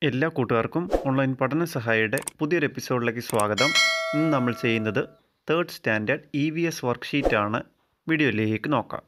എല്ലാ കൂട്ടുകാർക്കും ഓൺലൈൻ പഠന സഹായിയുടെ പുതിയൊരു എപ്പിസോഡിലേക്ക് സ്വാഗതം ഇന്ന് നമ്മൾ ചെയ്യുന്നത് third standard E V S വർക്ക്ഷീറ്റാണ് വീഡിയോയിലേക്ക് നോക്കാം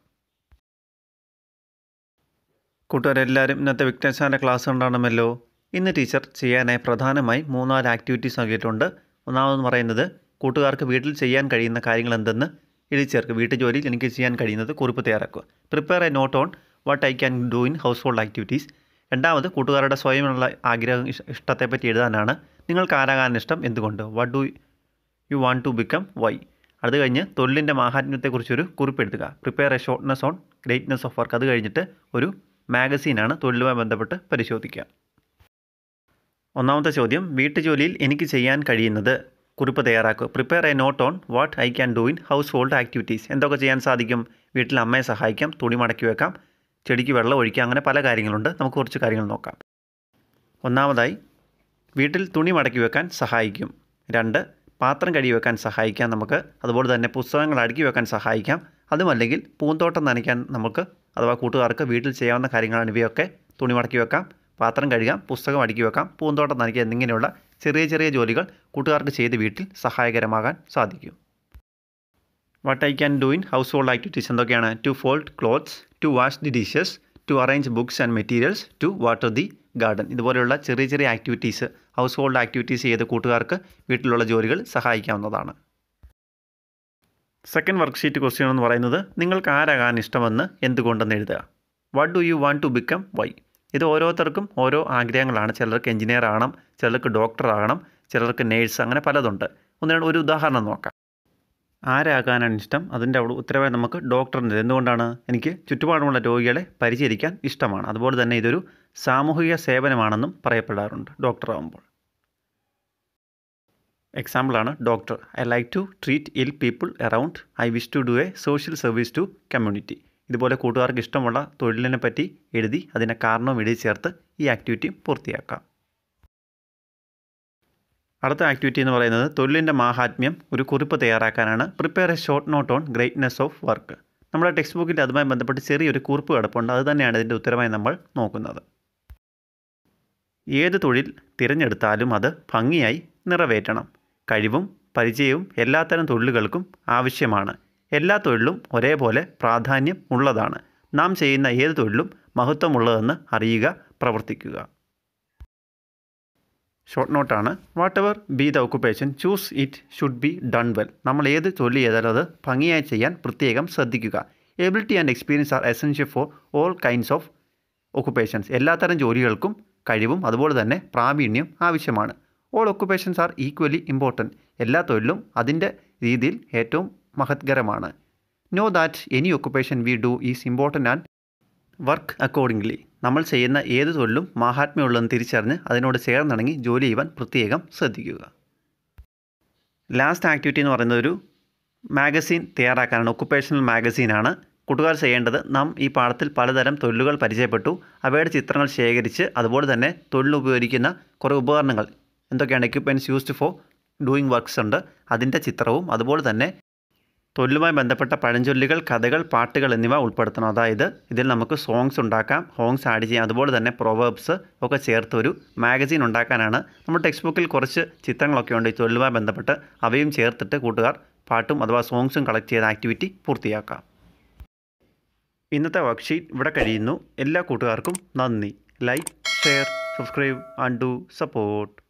കൂട്ടുകാരെല്ലാവരും ഇന്നത്തെ വിജ്ഞാനശാല ക്ലാസ് ഉണ്ടാകണമല്ലോ ഇന്ന് ടീച്ചർ ചെയ്യാനായി പ്രധാനമായി മൂന്നാല് ആക്ടിവിറ്റീസ് നൽകിയിട്ടുണ്ട് ഒന്നാമതെന്ന് പറയുന്നത് കൂട്ടുകാർക്ക് വീട്ടിൽ ചെയ്യാൻ കഴിയുന്ന കാര്യങ്ങൾ എന്തെന്ന് എഴുതി ചേർക്ക് വീട്ടു ജോലിയിൽ എനിക്ക് ചെയ്യാൻ കഴിയുന്നത് കുറിപ്പ് തയ്യാറാക്കുക prepare a note on what I can do in household activities രണ്ടാമത് കൂട്ടുകാരുടെ സ്വയമുള്ള ആഗ്രഹം ഇഷ്- ഇഷ്ടത്തെപ്പറ്റി എഴുതാനാണ് നിങ്ങൾക്ക് ആരാകാൻ ഇഷ്ടം എന്തുകൊണ്ട് what do you want to become why അത് കഴിഞ്ഞ് തൊഴിലിൻ്റെ മാഹാത്മ്യത്തെക്കുറിച്ചൊരു കുറിപ്പ് എഴുതുക prepare a shortness on greatness of work അത് കഴിഞ്ഞിട്ട് ഒരു മാഗസീനാണ് തൊഴിലുമായി ബന്ധപ്പെട്ട് പരിശോധിക്കുക ഒന്നാമത്തെ ചോദ്യം വീട്ടുജോലിയിൽ എനിക്ക് ചെയ്യാൻ കഴിയുന്നത് കുറിപ്പ് തയ്യാറാക്കുക prepare a note on what I can do in household activities എന്തൊക്കെ ചെയ്യാൻ സാധിക്കും വീട്ടിൽ അമ്മയെ സഹായിക്കാം തുണി മടക്കി വെക്കാം ചെടിക്ക് വെള്ളം ഒഴിക്കാം അങ്ങനെ പല കാര്യങ്ങളുണ്ട് നമുക്ക് കുറച്ച് കാര്യങ്ങൾ നോക്കാം ഒന്നാമതായി വീട്ടിൽ തുണി മടക്കി വെക്കാൻ സഹായിക്കും രണ്ട് പാത്രം കഴുകി വെക്കാൻ സഹായിക്കാം നമുക്ക് അതുപോലെ തന്നെ പുസ്തകങ്ങൾ അടുക്കി വെക്കാൻ സഹായിക്കാം അതുമല്ലെങ്കിൽ പൂന്തോട്ടം നനയ്ക്കാൻ നമുക്ക് അഥവാ കൂട്ടുകാർക്ക് വീട്ടിൽ ചെയ്യാവുന്ന കാര്യങ്ങളാണ് ഇവയൊക്കെ തുണി മടക്കി വെക്കാം പാത്രം കഴുകാം പുസ്തകം അടുക്കി വെക്കാം പൂന്തോട്ടം നനയ്ക്കുക എന്നിങ്ങനെയുള്ള ചെറിയ ചെറിയ ജോലികൾ കൂട്ടുകാർക്ക് ചെയ്ത് വീട്ടിൽ സഹായകരമാകാൻ സാധിക്കും what I can do in household activities എന്തൊക്കെയാണ് to fold clothes to wash the dishes to arrange books and materials to water the garden ഇതുപോലെയുള്ള ചെറിയ ചെറിയ ആക്ടിവിറ്റീസ് ഹൗസ് ഹോൾഡ് ആക്ടിവിറ്റീസ് ചെയ്ത് കൂട്ടുകാർക്ക് വീട്ടിലുള്ള ജോലികൾ സഹായിക്കാവുന്നതാണ് സെക്കൻഡ് വർക്ക്ഷീറ്റ് ക്വസ്റ്റ്യൻ എന്ന് പറയുന്നത് നിങ്ങൾക്ക് ആരാകാൻ ഇഷ്ടമെന്ന് എന്തുകൊണ്ടെന്ന് എഴുതുക what do you want to become why ഇത് ഓരോരുത്തർക്കും ഓരോ ആഗ്രഹങ്ങളാണ് ചിലർക്ക് എഞ്ചിനീയർ ആകണം ചിലർക്ക് ഡോക്ടർ ആകണം ചിലർക്ക് നേഴ്സ് അങ്ങനെ പലതുണ്ട് ഒന്നിനാണ് ഒരു ഉദാഹരണം നോക്കാം ആരാകാനാണ് ഇഷ്ടം അതിൻ്റെ അവിടെ ഉത്തരവായി നമുക്ക് ഡോക്ടറിൻ്റെ എന്തുകൊണ്ടാണ് എനിക്ക് ചുറ്റുപാടുമുള്ള രോഗികളെ പരിചരിക്കാൻ ഇഷ്ടമാണ് അതുപോലെ തന്നെ ഇതൊരു സാമൂഹിക സേവനമാണെന്നും പറയപ്പെടാറുണ്ട് ഡോക്ടറാകുമ്പോൾ എക്സാമ്പിളാണ് doctor I like to treat ill people around I wish to do a social service to community ഇതുപോലെ കൂട്ടുകാർക്ക് ഇഷ്ടമുള്ള തൊഴിലിനെ പറ്റി എഴുതി അതിനെ കാരണവും എഴുതി ചേർത്ത് ഈ ആക്ടിവിറ്റി പൂർത്തിയാക്കാം അടുത്ത ആക്ടിവിറ്റി എന്ന് പറയുന്നത് തൊഴിലിൻ്റെ മാഹാത്മ്യം ഒരു കുറിപ്പ് തയ്യാറാക്കാനാണ് prepare a short note on greatness of work നമ്മുടെ ടെക്സ്റ്റ് ബുക്കിൽ അതുമായി ബന്ധപ്പെട്ട് ചെറിയൊരു കുറിപ്പ് കിടപ്പുണ്ട് അത് തന്നെയാണ് ഇതിൻ്റെ ഉത്തരമായി നമ്മൾ നോക്കുന്നത് ഏത് തൊഴിൽ തിരഞ്ഞെടുത്താലും അത് ഭംഗിയായി നിറവേറ്റണം കഴിവും പരിചയവും എല്ലാത്തരം തൊഴിലുകൾക്കും ആവശ്യമാണ് എല്ലാ തൊഴിലും ഒരേപോലെ പ്രാധാന്യം ഉള്ളതാണ് നാം ചെയ്യുന്ന ഏത് തൊഴിലും മഹത്വമുള്ളതെന്ന് അറിയുക പ്രവർത്തിക്കുക ഷോർട്ട് നോട്ടാണ് whatever be the occupation choose it should be done well നമ്മൾ ഏത് തൊഴിൽ ചെയ്താലും അത് ഭംഗിയായി ചെയ്യാൻ പ്രത്യേകം ശ്രദ്ധിക്കുക ability and experience are essential for all kinds of occupations എല്ലാത്തരം ജോലികൾക്കും കഴിവും അതുപോലെ തന്നെ പ്രാവീണ്യം ആവശ്യമാണ് all occupations are equally important എല്ലാ തൊഴിലും അതിൻ്റെ രീതിയിൽ ഏറ്റവും മഹത്കരമാണ് know that any occupation we do is important and work accordingly നമ്മൾ ചെയ്യുന്ന ഏത് തൊഴിലും മാഹാത്മ്യമുള്ളതെന്ന് തിരിച്ചറിഞ്ഞ് അതിനോട് ചേർന്നിണങ്ങി ജോലി ചെയ്യുവാൻ പ്രത്യേകം ശ്രദ്ധിക്കുക ലാസ്റ്റ് ആക്ടിവിറ്റി എന്ന് പറയുന്നത് ഒരു മാഗസീൻ തയ്യാറാക്കാനാണ് ഒക്കുപ്പേഷണൽ മാഗസീനാണ് കൂട്ടുകാർ ചെയ്യേണ്ടത് നാം ഈ പാഠത്തിൽ പലതരം തൊഴിലുകൾ പരിചയപ്പെട്ടു അവയുടെ ചിത്രങ്ങൾ ശേഖരിച്ച് അതുപോലെ തന്നെ തൊഴിൽ ഉപയോഗിക്കുന്ന കുറേ ഉപകരണങ്ങൾ എന്തൊക്കെയാണ് equipments used for doing works ഉണ്ട് അതിൻ്റെ ചിത്രവും അതുപോലെ തന്നെ തൊഴിലുമായി ബന്ധപ്പെട്ട പഴഞ്ചൊല്ലുകൾ കഥകൾ പാട്ടുകൾ എന്നിവ ഉൾപ്പെടുത്തണം അതായത് ഇതിൽ നമുക്ക് സോങ്സ് ഉണ്ടാക്കാം ഹോങ്സ് ആഡ് ചെയ്യാം അതുപോലെ തന്നെ പ്രൊവേബ്സ് ഒക്കെ ചേർത്ത് ഒരു മാഗസീൻ ഉണ്ടാക്കാനാണ് നമ്മുടെ ടെക്സ്റ്റ് ബുക്കിൽ കുറച്ച് ചിത്രങ്ങളൊക്കെ ഉണ്ട് ഈ തൊഴിലുമായി ബന്ധപ്പെട്ട് അവയും ചേർത്തിട്ട് കൂട്ടുകാർ പാട്ടും അഥവാ സോങ്സും കളക്ട് ചെയ്ത ആക്ടിവിറ്റി പൂർത്തിയാക്കാം ഇന്നത്തെ വർക്ക്ഷീറ്റ് ഇവിടെ കഴിയുന്നു എല്ലാ കൂട്ടുകാർക്കും നന്ദി like share subscribe and do support